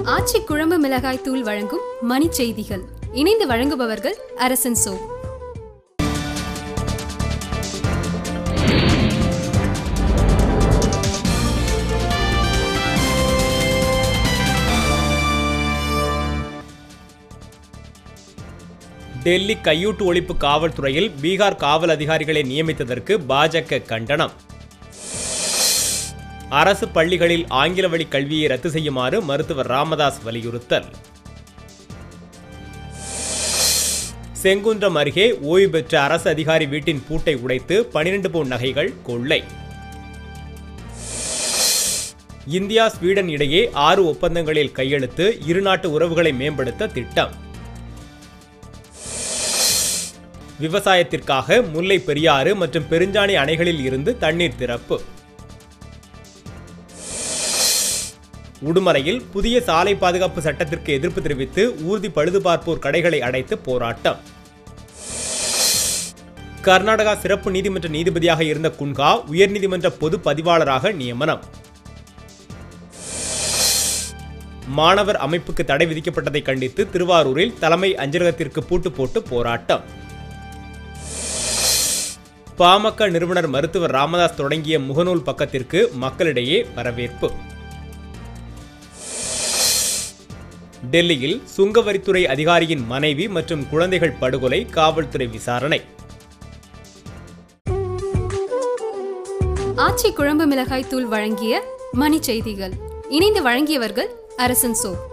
ஆச்சி குழம்பு மிளகாய் தூள் வழங்கும் மணி செய்திகள் இணைந்து வழங்குபவர்கள் அரசன் சோ டெல்லி கையூட்டு ஒழிப்பு காவல்துறையில் பீகார் காவல் அதிகாரிகளை நியமித்ததற்கு பாஜக கண்டனம் அரசு பள்ளிகளில் ஆங்கில வழி கல்வியை ரத்து செய்யுமாறு மருத்துவர் ராமதாஸ் வலியுறுத்தல் செங்குன்றம் அருகே ஓய்வு பெற்ற அரசு அதிகாரி வீட்டின் பூட்டை உடைத்து பனிரெண்டு பவுன் நகைகள் கொள்ளை இந்தியா ஸ்வீடன் இடையே ஆறு ஒப்பந்தங்களில் கையெழுத்து இருநாட்டு உறவுகளை மேம்படுத்த திட்டம் விவசாயத்திற்காக முல்லை பெரியாறு மற்றும் பெருஞ்சாணி அணைகளில் இருந்து தண்ணீர் திறப்பு உடுமலையில் புதிய சாலை பாதுகாப்பு சட்டத்திற்கு எதிர்ப்பு தெரிவித்து ஊர்தி பழுதுபார்ப்போர் கடைகளை அடைத்து போராட்டம் கர்நாடகா சிறப்பு நீதிமன்ற நீதிபதியாக இருந்த குன்ஹா உயர்நீதிமன்ற பொது பதிவாளராக நியமனம் மாணவர் அமைப்புக்கு தடை விதிக்கப்பட்டதை கண்டித்து திருவாரூரில் தலைமை அஞ்சலகத்திற்கு பூட்டு போட்டு போராட்டம் பாமக நிறுவனர் மருத்துவர் ராமதாஸ் தொடங்கிய முகநூல் பக்கத்திற்கு மக்களிடையே வரவேற்பு டெல்லியில் சுங்கவரித்துறை அதிகாரியின் மனைவி மற்றும் குழந்தைகள் படுகொலை காவல்துறை விசாரணை ஆச்சி குழம்பு மிளகாய் தூள் வழங்கிய மணி செய்திகள் இணைந்து வழங்கியவர்கள் அரசன் சோ